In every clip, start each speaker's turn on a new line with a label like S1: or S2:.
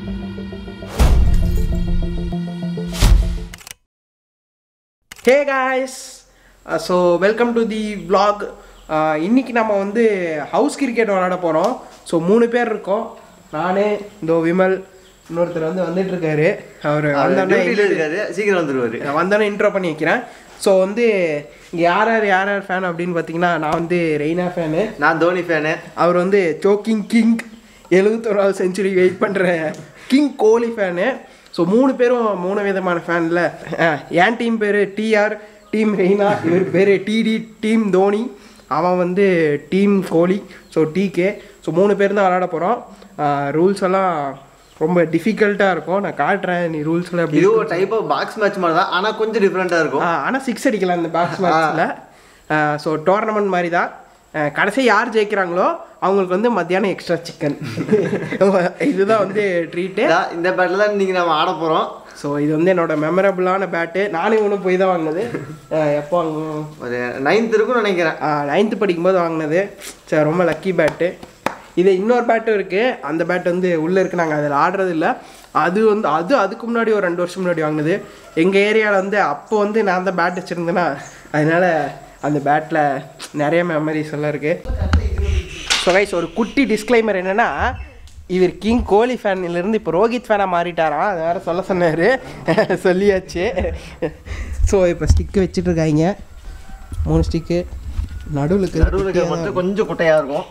S1: Hey guys so welcome to the vlog Uh, இன்னைக்கு நம்ம வந்து ஹவுஸ் கிரிக்கெட் விளாட போகிறோம் ஸோ மூணு பேர் இருக்கோம் நானே இந்த விமல் இன்னொருத்தர் வந்து வந்துட்டு இருக்காரு அவர் வந்தோடனே
S2: டியூட்டில இருக்காரு சீக்கிரம் வந்துருவாரு
S1: நான் வந்தோடனே இன்ட்ரோ பண்ணி வைக்கிறேன் ஸோ வந்து இங்கே யார் யார் யார் யார் ஃபேன் அப்படின்னு பார்த்தீங்கன்னா நான் வந்து ரெய்னா ஃபேனு
S2: நான் தோனி ஃபேனு
S1: அவர் வந்து சோக்கிங் கிங் எழுபத்தோராவது செஞ்சுரி வெயிட் பண்ணுற கிங் கோலி ஃபேனு ஸோ மூணு பேரும் மூணு விதமான ஃபேனில் என் டீம் பேர் டிஆர் டீம் ரெய்னா இவர் பேர் டிடி டீம் தோனி அவன் வந்து team Kohli so DK so மூணு பேர் தான் விளாட போகிறோம் ரூல்ஸ் எல்லாம் ரொம்ப டிஃபிகல்ட்டாக இருக்கும் நான் காட்டுறேன் நீ ரூல்ஸ் எல்லாம் எப்படி
S2: இது ஒரு டைப் ஆஃப் பாக்ஸ் மேட்ச் மாதிரி தான் ஆனா கொஞ்சம் டிஃப்ரெண்டா இருக்கும்
S1: ஆனால் சிக்ஸ் அடிக்கலாம் இந்த பாக்ஸ் மேட்ச்சில் ஸோ டோர்னமெண்ட் மாதிரி தான் அஹ் கடைசி யார் ஜெயிக்கிறாங்களோ அவங்களுக்கு வந்து மத்தியானம் எக்ஸ்ட்ரா சிக்கன் இதுதான் வந்து ட்ரீட்டு
S2: இதா, இந்த பேட்டில் தான் இன்னைக்கு நம்ம ஆட போறோம்
S1: ஸோ இது வந்து என்னோட மெமரபுளான பேட்டு நானே ஒன்றும் போய் தான் வாங்கினது அஹ் எப்போ வாங்கினோம்
S2: ஒரு நைன்த் இருக்கும்னு நினைக்கிறேன்
S1: நைன்த்து படிக்கும்போது வாங்கினது சரி ரொம்ப லக்கி பேட்டு இது இன்னொரு பேட்டும் இருக்குது அந்த பேட் வந்து உள்ளே இருக்குது நாங்கள் அதில் ஆடுறது இல்ல அது வந்து அது அதுக்கு முன்னாடி ஒரு ரெண்டு வருஷம் முன்னாடி வாங்கினது எங்கள் ஏரியாவில் வந்து அப்போ வந்து நான் தான் பேட் வச்சுருந்தேன்னா அதனால் அந்த பேட்டில் நிறைய மெமரிஸ் எல்லாம் இருக்குது ஸோ கைஸ் ஒரு குட்டி டிஸ்க்ளைமர் என்னென்னா இவர் கிங் கோலி ஃபேன்லேருந்து இப்போ ரோஹித் ஃபேனாக மாறிட்டாராம் அது வேறு சொல்ல சொன்னார் சொல்லியாச்சு ஸோ இப்போ ஸ்டிக்கு வச்சுட்டு இருக்காங்க மூணு ஸ்டிக்கு நடுவில்
S2: நடுவில் இருக்க மட்டும் கொஞ்சம் குட்டையா இருக்கும்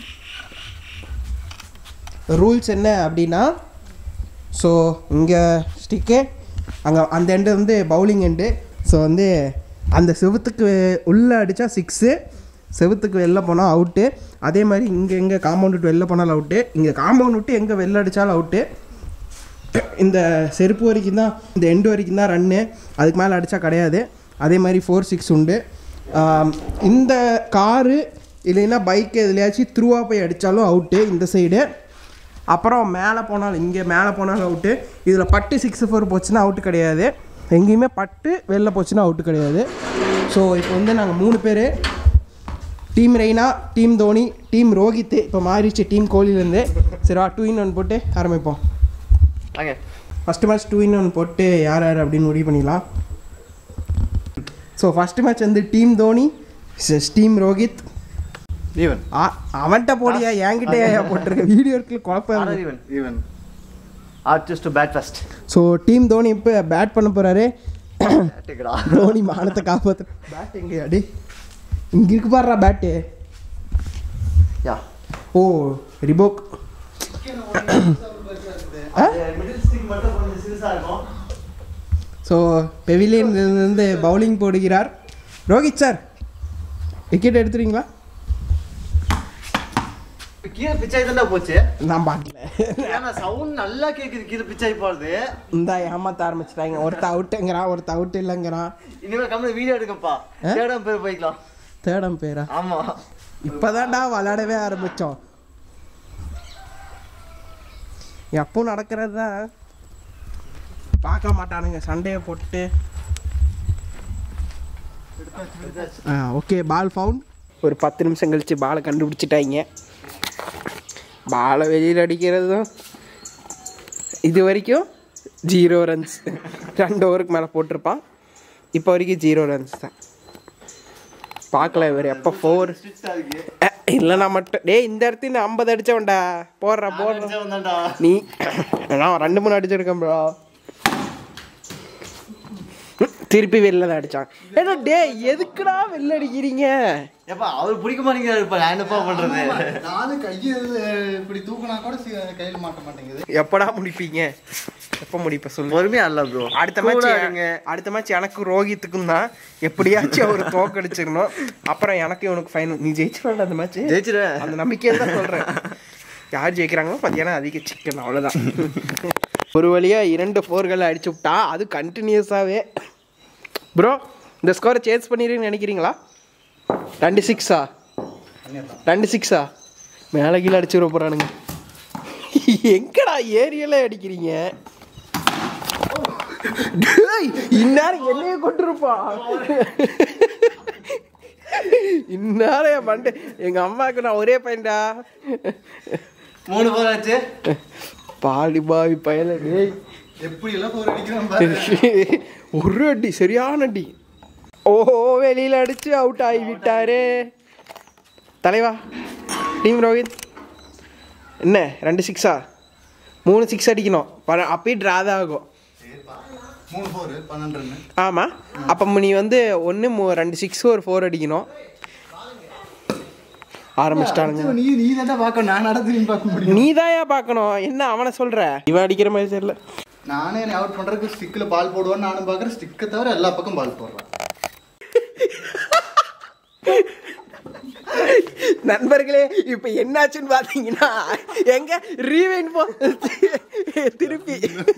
S1: ரூல்ஸ் என்ன அப்படின்னா ஸோ இங்கே ஸ்டிக்கு அங்கே அந்த எண்டு வந்து பவுலிங் எண்டு ஸோ வந்து அந்த செவுத்துக்கு உள்ளே அடித்தா சிக்ஸு செவுத்துக்கு வெளில போனால் அவுட்டு அதே மாதிரி இங்கே எங்கே காம்பவுண்ட் விட்டு வெளில போனாலும் அவுட்டு இங்கே காம்பவுண்ட் விட்டு எங்கே வெளில அடித்தாலும் அவுட்டு இந்த செருப்பு வரைக்கும் தான் இந்த எண்டு வரைக்கும் தான் ரன்னு அதுக்கு மேலே அடித்தா கிடையாது அதே மாதிரி ஃபோர் சிக்ஸ் உண்டு ஆம், இந்த காரு இல்லைன்னா பைக்கு எதுலையாச்சும் த்ரூவாக போய் அடித்தாலும் அவுட்டு இந்த சைடு அப்புறம் மேலே போனாலும் இங்கே மேலே போனாலும் அவுட்டு இதில் பட்டு சிக்ஸ் ஃபோர் போச்சுன்னா அவுட்டு கிடையாது எங்கேயுமே பட்டு வெளில போச்சுன்னா அவுட்டு கிடையாது ஸோ இப்போ வந்து நாங்கள் மூணு பேர் team Raina team Dhoni team Rohit இப்போ மாறிடுச்சு டீம் கோலிலேருந்து சரி டூ இன் ஒன் போட்டு ஆரம்பிப்போம்
S2: வாங்க
S1: first match two in one போட்டு யார் யார் அப்படின்னு முடிவு பண்ணிடலாம் ஸோ ஃபஸ்ட்டு மேட்ச் வந்து team Dhoni team Rohit
S2: even
S1: ஆ- அவன்கிட்ட போடியா என்கிட்ட ஏன் போட்டிருக்க வீடியோ இருக்குல்ல குழப்பம்
S2: even even or choose to bat first
S1: so team Dhoni இப்போ பேட் பண்ண போகிறாரு
S2: டேக்கடா
S1: தோனி மானத்தை காப்பாற்று பேட் எங்கேயா டே இங்கே இருக்கு பாடுறா bat
S2: yeah
S1: oh Reebok
S2: middle stick மட்டும் கொஞ்சம் சிறுசா இருக்கும்
S1: ஸோ பெவிலியன்லேருந்து பவுலிங் போடுகிறார் ரோஹித் சார் விக்கெட் எடுத்துறீங்களா
S2: கீழே பிச்சாய் தானே போச்சு
S1: நான் பார்க்கல
S2: ஏன்னா சவுண்ட் நல்லா கேக்குது கீழே பிச்சாய் போறது
S1: இந்த ஏமாத்த ஆரம்பிச்சிட்டாங்க ஒருத்த அவுட்டுங்கிறான் ஒருத்த அவுட் இல்லைங்கிறான்
S2: இனிமேல் கம்மி வீடியோ எடுக்கப்பா தேடம் பேர் போய்க்கலாம்
S1: தேடம் பேரா
S2: ஆமா
S1: இப்போதான்டா விளையாடவே ஆரம்பித்தோம் எப்போ நடக்கிறது தான் பார்க்க மாட்டானுங்க சண்டையை போட்டு ஆ ஓகே பால் ஃபவுண்ட் ஒரு பத்து நிமிஷம் கழிச்சு பாலை கண்டுபிடிச்சிட்டாங்க பாலை வெளியில் அடிக்கிறது தான் இது வரைக்கும் ஜீரோ ரன்ஸ் ரெண்டு ஓவருக்கு மேலே போட்டிருப்பான் இப்போ வரைக்கும் ஜீரோ ரன்ஸ் தான் பார்க்கல இவர் எப்போ ஃபோர் இல்லைனா மட்டும் டேய் இந்த இடத்துல இந்த ஐம்பது அடிச்சவன்டா போடுறா போடுறா
S2: வந்தாண்டா
S1: நீ நான் ரெண்டு மூணு அடிச்சிருக்கேன் ப்ரோ திருப்பி வெளில தான் அடிச்சான் ஏடா டேய் எதுக்குடா வெளில அடிக்கிறீங்க
S2: ஏப்பா அவர் பிடிக்க மாட்டேங்கிறாரு இப்ப நான் என்னப்பா பண்றது
S3: நானும் கையை இப்படி தூக்குனா கூட சி- கையில மாட்ட மாட்டேங்குது
S1: எப்படா முடிப்பீங்க எப்போ முடிப்ப சொல்லு
S2: பொறுமையா இல்ல ப்ரோ
S1: அடுத்த மேட்ச் அடுத்த மேட்ச் எனக்கு ரோஹித்துக்கும் தான் எப்படியாச்சும் அவர் தோக்கடிச்சிடணும் அப்புறம் எனக்கு இவனுக்கு ஃபைனல் நீ ஜெயிச்சிருவாங்க அந்த மேட்ச்
S2: ஜெயிச்சிருவேன்
S1: அந்த நம்பிக்கையை தான் சொல்கிறேன் யார் ஜெயிக்கிறாங்களோ மத்தியானம் அதிக சிக்கன் அவ்வளோதான் ஒரு வழியாக இரண்டு ஃபோர்களை அடிச்சு விட்டா அது கண்டினியூஸாகவே ப்ரோ இந்த ஸ்கோரை சேஞ்ச் பண்ணிடுறீங்கன்னு நினைக்கிறீங்களா ரெண்டு சிக்ஸா ரெண்டு சிக்ஸா மேலே கீழே அடிச்சு போகிறானுங்க எங்கடா ஏரியால அடிக்கிறீங்க டேய், இந்நேரம் என்னைய கொண்டிருப்பா இந்நேரம் என் பண்டு எங்க அம்மாவுக்கு நான் ஒரே பையன்டா
S2: மூணு போர் ஆச்சு
S1: பாடி பாய் பயல டேய்
S3: எப்படி எல்லாம் போர் அடிக்கிறான் பாரு
S1: ஒரு அடி சரியான அடி ஓஹோ வெளியில அடிச்சு அவுட் ஆகி விட்டாரு தலைவா டீம் ரோஹித் என்ன ரெண்டு சிக்ஸா மூணு சிக்ஸ் அடிக்கணும் பர- அப்பயே ட்ரா தான் ஆகும்
S3: மூணு போர் பன்னெண்டு ரன்னு
S1: ஆமாம் அப்போ நீ வந்து ஒன்று ரெண்டு சிக்ஸ் ஒரு ஃபோர் அடிக்கணும் ஆரம்பிச்சிட்டானுங்க
S3: நீ நீ தானே பார்க்க நான் நடந்து பார்க்க முடியும்
S1: நீ பார்க்கணும் என்ன அவனை சொல்ற இவன் அடிக்கிற மாதிரி தெரியல
S3: நானே என்னை அவுட் பண்றதுக்கு ஸ்டிக்ல பால் போடுவேன்னு நானும் பார்க்குறேன் ஸ்டிக்கை தவிர எல்லா பக்கம் பால் போடுறேன்
S1: நண்பர்களே இப்போ என்னாச்சுன்னு பார்த்தீங்கன்னா எங்க ரீவைன் போ திருப்பி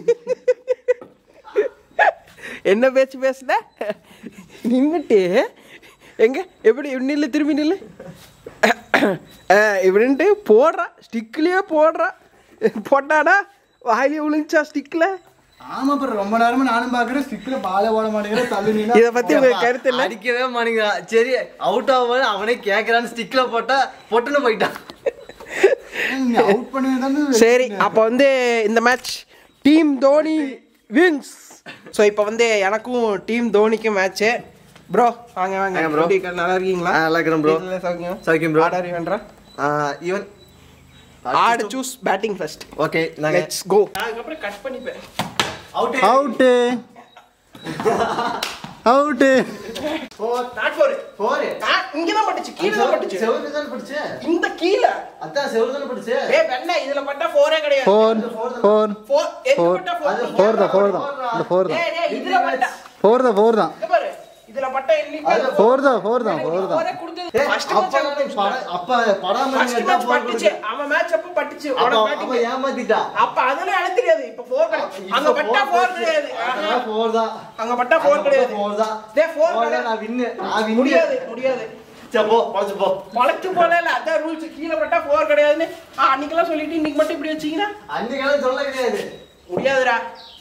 S1: என்ன பேச்சு பேசுன நின்றுட்டு எங்க எப்படி நில்லு திரும்பி நில்லு அஹ், இப்படின்ட்டு போடுறா ஸ்டிக்லயே போடுறா போட்டானா வாயிலே விழுந்துச்சா ஸ்டிக்ல
S3: ஆமா அப்புறம் ரொம்ப நேரமா நானும் பார்க்குறேன் ஸ்டிக்ல பாலே போட மாட்டேங்கிறேன் தள்ளி நீ
S1: இதை பத்தி உங்களுக்கு கருத்து இல்லை
S2: அடிக்கவே மாட்டேங்கிறான் சரி அவுட் ஆகும்போது அவனே கேட்கறான்னு ஸ்டிக்ல போட்டா பொட்டுன்னு போயிட்டான்
S3: நீ அவுட் பண்ணி தானே
S1: சரி அப்போ வந்து இந்த match team Dhoni wins so இப்போ வந்து எனக்கும் டீம் தோனிக்கும் மேட்ச்சு ப்ரோ வாங்க வாங்க
S2: வாங்க bro.
S1: எப்படி இருக்க? நல்லா இருக்கீங்களா
S2: ஆ, நல்லா இருக்கிறேன் bro.
S1: வீட்டுல சௌக்கியம்
S2: சௌக்கியம் bro.
S1: ஆர்டர் வேண்டா
S2: ஈவன்
S1: ஆடு சூஸ் பேட்டிங் ஃபர்ஸ்ட்
S2: ஓகே நாங்க
S1: லெட்ஸ் கோ அதுக்கப்புறம் கட் பண்ணிப்பேன்
S2: out
S3: out out
S1: not four
S2: four
S1: இங்க தான் பட்டுச்சு கீழ தான் பட்டுச்சு
S2: செவரு தானே படிச்சு
S1: இந்த கீழ
S2: அதான் செவரு தானே படிச்சு
S1: ஏய் வெண்ணே இதுல பட்டா ஃபோரே கிடையாது
S3: ஃபோர் ஃபோர்
S1: ஃபோர் எங்க
S3: Four.
S1: பட்டா ஃபோர்
S3: ஃபோர் தான் ஃபோர் தான் இந்த ஃபோர் தான்
S1: ஏய் டேய் இதுல பட்டா
S3: ஃபோர் தான் ஃபோர் தான்
S1: இங்க பாரு இதுல பட்டா என்னைக்கு
S3: ஃபோர் தான் ஃபோர் தான் ஃபோர் தான்
S1: ஃபோரே கொடுத்தது
S2: ஏய்,
S1: ஃபர்ஸ்ட்
S2: அப்ப
S1: மேட்ச்
S2: பட- அப்ப படாம
S1: ஃபர்ஸ்ட்
S2: இருந்தா
S1: மேட்ச்
S2: போர்
S1: பட்டுச்சு
S2: கொடுத்து.
S1: அவன் மேட்ச் அப்ப பட்டுச்சு
S2: அப்ப
S1: உனக்கு
S2: அப்ப
S1: batting.
S2: ஏமாத்திட்டா
S1: அப்ப அதெல்லாம் எனக்கு தெரியாது இப்ப ஃபோர் அங்க பட்டா ஃபோர் கிடையாது ஆஹா.
S2: ஃபோர் தான்
S1: அங்க பட்டா ஃபோர் கிடையாது
S2: ஃபோர் தான்
S1: டேய் ஃபோர்
S2: Four தான்,
S1: கிடையாது
S2: நான் வின்னு நான் win.
S1: முடியாது முடியாது
S2: சரி, போ பழச்சு போ
S1: பழச்சு போல இல்ல அதான் ரூல்ஸ் கீழே பட்டா ஃபோர் கிடையாதுன்னு ஆ, அன்னைக்கெல்லாம் சொல்லிட்டு இன்னைக்கு மட்டும் இப்படி வச்சீங்கன்னா
S2: அன்னைக்கெல்லாம் சொல்ல கிடையாது
S1: முடியாதுடா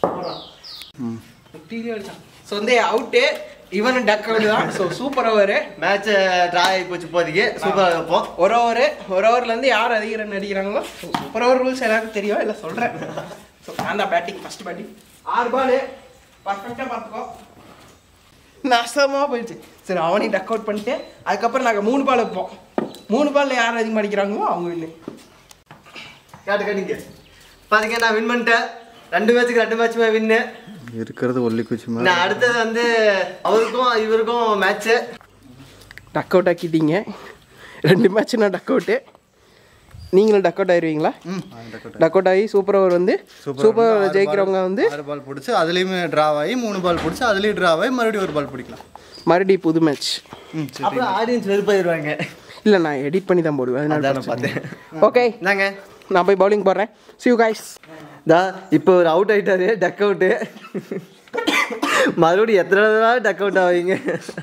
S1: ஸோ வந்து அவுட்டு இவன் டக் அவுட் தான் so super over
S2: match draw ஆகி போச்சு இப்போதைக்கு சூப்பரா வைப்போம்
S1: ஒரு ஓவர் ஒரு ஓவர்ல இருந்து யார் அதிக ரன் அடிக்கிறாங்களோ சூப்பர் ஓவர் ரூல்ஸ் எல்லாருக்கும் தெரியும் இல்லை சொல்றேன் ஸோ நான் தான் பேட்டிங் ஃபர்ஸ்ட் பேட்டிங் ஆறு பால் பர்ஃபெக்டாக பார்த்துக்கோ நாசமாக போயிடுச்சு சரி அவனையும் டக் அவுட் பண்ணிட்டு அதுக்கப்புறம் நாங்கள் மூணு பால் வைப்போம் மூணு பால்ல யார் அதிகமாக அடிக்கிறாங்களோ அவங்க வின்னு
S2: கேட்டு கேட்டுங்க பாத்தீங்க நான் வின் பண்ணிட்டேன் ரெண்டு மேட்ச்சுக்கு ரெண்டு மேட்சுமே வின்னு
S3: இருக்கிறது ஒல்லி குச்சி
S2: நான் அடுத்தது வந்து அவருக்கும் இவருக்கும் மேட்ச்சு
S1: டக் அவுட் ஆக்கிட்டீங்க ரெண்டு மேட்ச் நான் டக் அவுட்டு நீங்களும் டக் அவுட் ஆயிருவீங்களா டக் அவுட் ஆகி சூப்பர் ஓவர் வந்து சூப்பர் ஓவர் ஜெயிக்கிறவங்க வந்து
S3: ஆறு பால் பிடிச்சி அதுலேயுமே ட்ரா ஆகி மூணு பால் பிடிச்சி அதுலேயும் ட்ரா ஆகி மறுபடியும் ஒரு பால் பிடிக்கலாம்
S1: மறுபடியும் புது மேட்ச்
S3: ம் சரி
S2: அப்புறம் ஆடியன்ஸ் வெறுப்பாயிருவாங்க
S1: இல்லை நான் எடிட் பண்ணி தான் போடுவேன்
S2: அதான்
S1: அதனால
S2: நான் பார்த்தேன்
S1: ஓகே
S2: என்னங்க
S1: நான் போய் பவுலிங் போடுறேன் சிவ் காய்ஸ்
S2: தா இப்போ ஒரு அவுட் ஆயிட்டாரு டக் அவுட்டு மறுபடியும் எத்தனை தடவை டக் அவுட் ஆவீங்க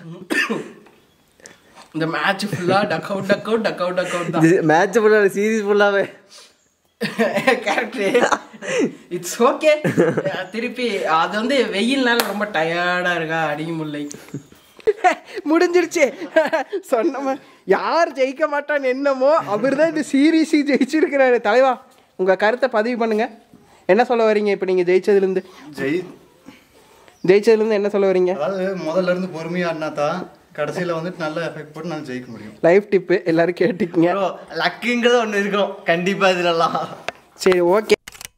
S1: இந்த மேட்ச் ஃபுல்லாக duck out duck out duck out duck out தான்
S2: மேட்ச் ஃபுல்லாக சீரீஸ் ஃபுல்லாகவே
S1: கரெக்டு இட்ஸ் ஓகே திருப்பி அது வந்து வெயில்னால ரொம்ப டயர்டாக இருக்கா அடிக்க முடியல முடிஞ்சிருச்சு சொன்னமா யார் ஜெயிக்க மாட்டான்னு என்னமோ அவர் தான் இந்த சீரீஸ் ஜெயிச்சிருக்கிறாரு தலைவா உங்கள் கருத்தை பதிவு பண்ணுங்க என்ன சொல்ல வரீங்க இப்போ நீங்கள் ஜெயிச்சதுலேருந்து
S3: ஜெய்
S1: ஜெயிச்சதுலேருந்து என்ன சொல்ல வரீங்க
S3: அதாவது முதல்ல இருந்து பொறுமையாக ஆடினா தான் கடைசியில் வந்துட்டு நல்ல எஃபெக்ட் போட்டு நான் ஜெயிக்க முடியும்
S1: லைஃப் டிப்பு எல்லாரும் கேட்டுக்கங்க
S2: லக்குங்கிறது ஒன்று இருக்கும் கண்டிப்பாக இதுலலாம்
S1: சரி ஓகே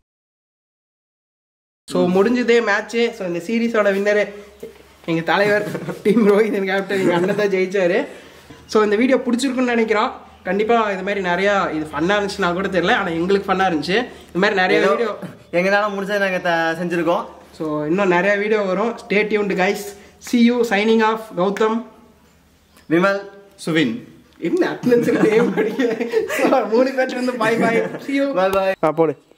S1: ஸோ முடிஞ்சதே மேட்ச்சு ஸோ இந்த சீரீஸோட வின்னரு எங்கள் தலைவர் டீம் ரோஹித் என் கேப்டன் எங்கள் அண்ணன் தான் ஜெயிச்சாரு ஸோ இந்த வீடியோ பிடிச்சிருக்குன்னு நினைக்கிறோம் கண்டிப்பாக இது மாதிரி நிறையா இது ஃபன்னாக இருந்துச்சுன்னா கூட தெரியல ஆனால் எங்களுக்கு ஃபன்னாக இருந்துச்சு இது மாதிரி நிறைய வீடியோ
S2: எங்களால முடிச்சதை நாங்கள் செஞ்சுருக்கோம்
S1: ஸோ இன்னும் நிறைய வீடியோ வரும் stay tuned guys see you signing off Gautam
S2: Vimal
S3: Suvin
S1: என்ன அட்டனன்ஸ் மூணு பேர் வந்து பாய் பாய் சி யூ
S2: பாய் பாய்
S1: ஆ போடு